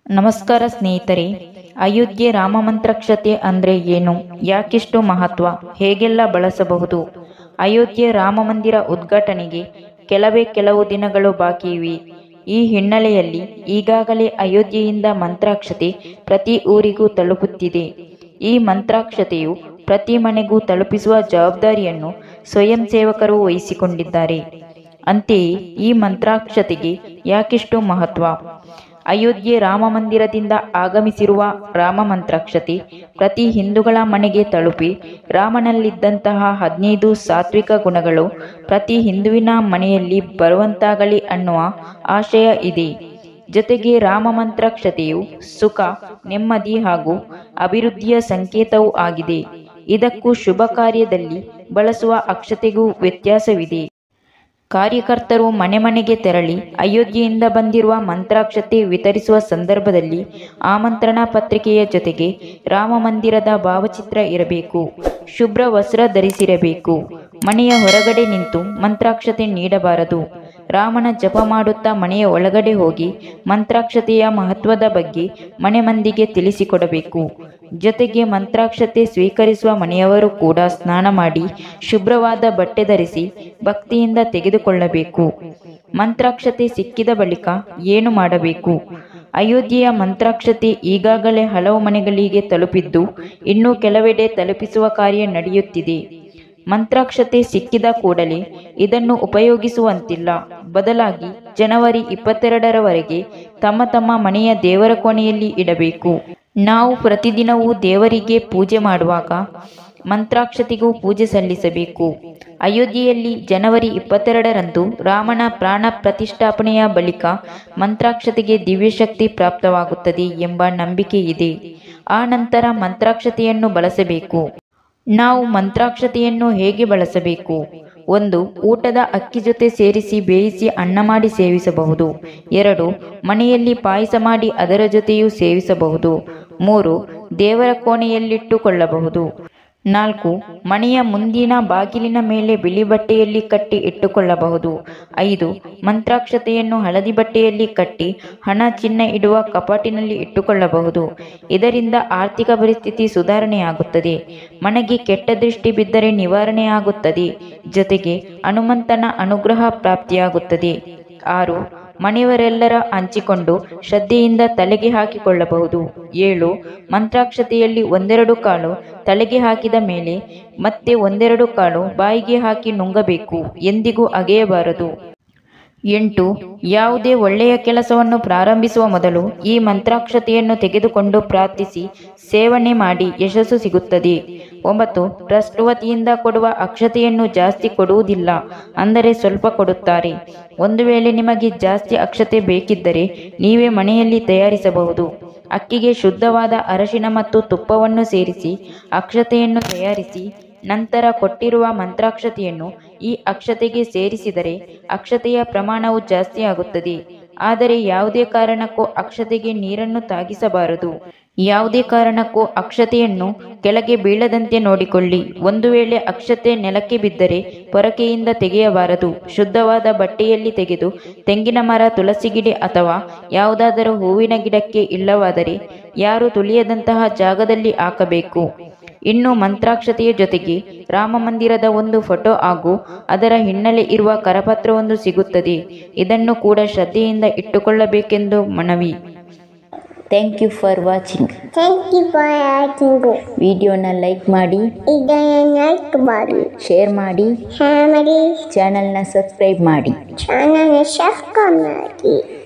ನಮಸ್ಕಾರ ಸ್ನೇಹಿತರೆ ಅಯೋಧ್ಯೆ ರಾಮಮಂತ್ರಕ್ಷತೆ ಅಂದ್ರೆ ಏನು ಯಾಕಿಷ್ಟು ಮಹತ್ವ ಹೇಗೆಲ್ಲ ಬಳಸಬಹುದು ಅಯೋಧ್ಯೆ ರಾಮಮಂದಿರ ಉದ್ಘಾಟನೆಗೆ ಕೆಲವೇ ಕೆಲವು ದಿನಗಳು ಬಾಕಿ ಇವೆ ಈ ಹಿನ್ನೆಲೆಯಲ್ಲಿ ಈಗಾಗಲೇ ಅಯೋಧ್ಯೆಯಿಂದ ಮಂತ್ರಾಕ್ಷತೆ ಪ್ರತಿ ಊರಿಗೂ ತಲುಪುತ್ತಿದೆ ಈ ಮಂತ್ರಾಕ್ಷತೆಯು ಪ್ರತಿ ಮನೆಗೂ ತಲುಪಿಸುವ ಜವಾಬ್ದಾರಿಯನ್ನು ಸ್ವಯಂ ಸೇವಕರು ವಹಿಸಿಕೊಂಡಿದ್ದಾರೆ ಅಂತೆಯೇ ಈ ಮಂತ್ರಾಕ್ಷತೆಗೆ ಯಾಕಿಷ್ಟು ಮಹತ್ವ ಅಯೋಧ್ಯೆ ರಾಮ ಮಂದಿರದಿಂದ ಆಗಮಿಸಿರುವ ರಾಮ ಮಂತ್ರಾಕ್ಷತೆ ಪ್ರತಿ ಹಿಂದೂಗಳ ಮನೆಗೆ ತಲುಪಿ ರಾಮನಲ್ಲಿದ್ದಂತಹ ಹದಿನೈದು ಸಾತ್ವಿಕ ಗುಣಗಳು ಪ್ರತಿ ಹಿಂದುವಿನ ಮನೆಯಲ್ಲಿ ಬರುವಂತಾಗಲಿ ಅನ್ನುವ ಆಶಯ ಇದೆ ಜೊತೆಗೆ ರಾಮ ಮಂತ್ರಾಕ್ಷತೆಯು ಸುಖ ನೆಮ್ಮದಿ ಹಾಗೂ ಅಭಿವೃದ್ಧಿಯ ಸಂಕೇತವೂ ಆಗಿದೆ ಇದಕ್ಕೂ ಶುಭ ಕಾರ್ಯದಲ್ಲಿ ಬಳಸುವ ಅಕ್ಷತೆಗೂ ವ್ಯತ್ಯಾಸವಿದೆ ಕಾರ್ಯಕರ್ತರು ಮನೆ ಮನೆಗೆ ತೆರಳಿ ಅಯೋಧ್ಯೆಯಿಂದ ಬಂದಿರುವ ಮಂತ್ರಾಕ್ಷತೆ ವಿತರಿಸುವ ಸಂದರ್ಭದಲ್ಲಿ ಆಮಂತ್ರಣ ಪತ್ರಿಕೆಯ ಜೊತೆಗೆ ರಾಮ ಮಂದಿರದ ಭಾವಚಿತ್ರ ಇರಬೇಕು ಶುಭ್ರ ವಸ್ತ್ರ ಧರಿಸಿರಬೇಕು ಮನೆಯ ಹೊರಗಡೆ ನಿಂತು ಮಂತ್ರಾಕ್ಷತೆ ನೀಡಬಾರದು ರಾಮನ ಜಪ ಮಾಡುತ್ತಾ ಮನೆಯ ಒಳಗಡೆ ಹೋಗಿ ಮಂತ್ರಾಕ್ಷತೆಯ ಮಹತ್ವದ ಬಗ್ಗೆ ಮನೆ ಮಂದಿಗೆ ತಿಳಿಸಿಕೊಡಬೇಕು ಜೊತೆಗೆ ಮಂತ್ರಾಕ್ಷತೆ ಸ್ವೀಕರಿಸುವ ಮನೆಯವರು ಕೂಡ ಸ್ನಾನ ಮಾಡಿ ಶುಭ್ರವಾದ ಬಟ್ಟೆ ಧರಿಸಿ ಭಕ್ತಿಯಿಂದ ತೆಗೆದುಕೊಳ್ಳಬೇಕು ಮಂತ್ರಾಕ್ಷತೆ ಸಿಕ್ಕಿದ ಬಳಿಕ ಏನು ಮಾಡಬೇಕು ಅಯೋಧ್ಯೆಯ ಮಂತ್ರಾಕ್ಷತೆ ಈಗಾಗಲೇ ಹಲವು ಮನೆಗಳಿಗೆ ತಲುಪಿದ್ದು ಇನ್ನೂ ಕೆಲವೆಡೆ ತಲುಪಿಸುವ ಕಾರ್ಯ ನಡೆಯುತ್ತಿದೆ ಮಂತ್ರಾಕ್ಷತೆ ಸಿಕ್ಕಿದ ಕೂಡಲೇ ಇದನ್ನು ಉಪಯೋಗಿಸುವಂತಿಲ್ಲ ಬದಲಾಗಿ ಜನವರಿ ಇಪ್ಪತ್ತೆರಡರವರೆಗೆ ತಮ್ಮ ತಮ್ಮ ಮನೆಯ ದೇವರ ಕೋಣೆಯಲ್ಲಿ ಇಡಬೇಕು ನಾವು ಪ್ರತಿದಿನವೂ ದೇವರಿಗೆ ಪೂಜೆ ಮಾಡುವಾಗ ಮಂತ್ರಾಕ್ಷತೆಗೂ ಪೂಜೆ ಸಲ್ಲಿಸಬೇಕು ಅಯೋಧ್ಯೆಯಲ್ಲಿ ಜನವರಿ ಇಪ್ಪತ್ತೆರಡರಂದು ರಾಮನ ಪ್ರಾಣ ಪ್ರತಿಷ್ಠಾಪನೆಯ ಬಳಿಕ ಮಂತ್ರಾಕ್ಷತೆಗೆ ದಿವ್ಯಶಕ್ತಿ ಪ್ರಾಪ್ತವಾಗುತ್ತದೆ ಎಂಬ ನಂಬಿಕೆ ಇದೆ ಆ ನಂತರ ಮಂತ್ರಾಕ್ಷತೆಯನ್ನು ಬಳಸಬೇಕು ನಾವು ಮಂತ್ರಾಕ್ಷತೆಯನ್ನು ಹೇಗೆ ಬಳಸಬೇಕು ಒಂದು ಊಟದ ಅಕ್ಕಿ ಜೊತೆ ಸೇರಿಸಿ ಬೇಯಿಸಿ ಅನ್ನ ಮಾಡಿ ಸೇವಿಸಬಹುದು ಎರಡು ಮನೆಯಲ್ಲಿ ಪಾಯಸ ಮಾಡಿ ಅದರ ಜೊತೆಯೂ ಸೇವಿಸಬಹುದು ಮೂರು ದೇವರ ಕೋಣೆಯಲ್ಲಿಟ್ಟುಕೊಳ್ಳಬಹುದು ನಾಲ್ಕು ಮನೆಯ ಮುಂದಿನ ಬಾಗಿಲಿನ ಮೇಲೆ ಬಿಳಿ ಬಟ್ಟೆಯಲ್ಲಿ ಕಟ್ಟಿ ಇಟ್ಟುಕೊಳ್ಳಬಹುದು ಐದು ಮಂತ್ರಾಕ್ಷತೆಯನ್ನು ಹಳದಿ ಬಟ್ಟೆಯಲ್ಲಿ ಕಟ್ಟಿ ಹಣ ಚಿನ್ನ ಇಡುವ ಕಪಾಟಿನಲ್ಲಿ ಇಟ್ಟುಕೊಳ್ಳಬಹುದು ಇದರಿಂದ ಆರ್ಥಿಕ ಪರಿಸ್ಥಿತಿ ಸುಧಾರಣೆಯಾಗುತ್ತದೆ ಮನೆಗೆ ಕೆಟ್ಟ ದೃಷ್ಟಿ ಬಿದ್ದರೆ ನಿವಾರಣೆಯಾಗುತ್ತದೆ ಜೊತೆಗೆ ಹನುಮಂತನ ಅನುಗ್ರಹ ಪ್ರಾಪ್ತಿಯಾಗುತ್ತದೆ ಆರು ಮನೆಯವರೆಲ್ಲರ ಹಂಚಿಕೊಂಡು ಶ್ರದ್ಧೆಯಿಂದ ತಲೆಗೆ ಹಾಕಿಕೊಳ್ಳಬಹುದು ಏಳು ಮಂತ್ರಾಕ್ಷತೆಯಲ್ಲಿ ಒಂದೆರಡು ಕಾಳು ತಲೆಗೆ ಹಾಕಿದ ಮೇಲೆ ಮತ್ತೆ ಒಂದೆರಡು ಕಾಳು ಬಾಯಿಗೆ ಹಾಕಿ ನುಂಗಬೇಕು ಎಂದಿಗೂ ಅಗೆಯಬಾರದು ಎಂಟು ಯಾವುದೇ ಒಳ್ಳೆಯ ಕೆಲಸವನ್ನು ಪ್ರಾರಂಭಿಸುವ ಮೊದಲು ಈ ಮಂತ್ರಾಕ್ಷತೆಯನ್ನು ತೆಗೆದುಕೊಂಡು ಪ್ರಾರ್ಥಿಸಿ ಸೇವನೆ ಮಾಡಿ ಯಶಸ್ಸು ಸಿಗುತ್ತದೆ ಒಂಬತ್ತು ಟ್ರಸ್ಟ್ ವತಿಯಿಂದ ಕೊಡುವ ಅಕ್ಷತೆಯನ್ನು ಜಾಸ್ತಿ ಕೊಡುವುದಿಲ್ಲ ಅಂದರೆ ಸ್ವಲ್ಪ ಕೊಡುತ್ತಾರೆ ಒಂದು ವೇಳೆ ನಿಮಗೆ ಜಾಸ್ತಿ ಅಕ್ಷತೆ ಬೇಕಿದ್ದರೆ ನೀವೇ ಮನೆಯಲ್ಲಿ ತಯಾರಿಸಬಹುದು ಅಕ್ಕಿಗೆ ಶುದ್ಧವಾದ ಅರಶಿನ ಮತ್ತು ತುಪ್ಪವನ್ನು ಸೇರಿಸಿ ಅಕ್ಷತೆಯನ್ನು ತಯಾರಿಸಿ ನಂತರ ಕೊಟ್ಟಿರುವ ಮಂತ್ರಾಕ್ಷತೆಯನ್ನು ಈ ಅಕ್ಷತೆಗೆ ಸೇರಿಸಿದರೆ ಅಕ್ಷತೆಯ ಪ್ರಮಾಣವು ಜಾಸ್ತಿ ಆಗುತ್ತದೆ ಆದರೆ ಯಾವುದೇ ಕಾರಣಕ್ಕೂ ಅಕ್ಷತೆಗೆ ನೀರನ್ನು ತಾಗಿಸಬಾರದು ಯಾವುದೇ ಕಾರಣಕ್ಕೂ ಅಕ್ಷತೆಯನ್ನು ಕೆಳಗೆ ಬೀಳದಂತೆ ನೋಡಿಕೊಳ್ಳಿ ಒಂದು ವೇಳೆ ಅಕ್ಷತೆ ನೆಲಕ್ಕೆ ಬಿದ್ದರೆ ಪೊರಕೆಯಿಂದ ತೆಗೆಯಬಾರದು ಶುದ್ಧವಾದ ಬಟ್ಟೆಯಲ್ಲಿ ತೆಗೆದು ತೆಂಗಿನ ಮರ ತುಳಸಿ ಗಿಡ ಅಥವಾ ಯಾವುದಾದರೂ ಹೂವಿನ ಗಿಡಕ್ಕೆ ಇಲ್ಲವಾದರೆ ಯಾರು ತುಳಿಯದಂತಹ ಜಾಗದಲ್ಲಿ ಹಾಕಬೇಕು ಇನ್ನು ಮಂತ್ರಾಕ್ಷತೆಯ ಜೊತೆಗೆ ರಾಮ ಮಂದಿರದ ಒಂದು ಫೋಟೋ ಹಾಗೂ ಅದರ ಹಿನ್ನೆಲೆ ಇರುವ ಕರಪತ್ರವೊಂದು ಸಿಗುತ್ತದೆ ಇದನ್ನು ಕೂಡ ಶ್ರದ್ಧೆಯಿಂದ ಇಟ್ಟುಕೊಳ್ಳಬೇಕೆಂದು ಮನವಿ thank you for watching Thank you for watching. ವಿಡಿಯೋನ ಲೈಕ್ ಮಾಡಿ ಇದನ್ನು ಲೈಕ್ ಮಾಡಿ ಶೇರ್ ಮಾಡಿ ಶೇರ್ ಮಾಡಿ ಚಾನಲ್ನ ಸಬ್ಸ್ಕ್ರೈಬ್ ಮಾಡಿ ಚಾನಲ್ ಸಬ್ಸ್ಕ್ರೈಬ್ ಮಾಡಿ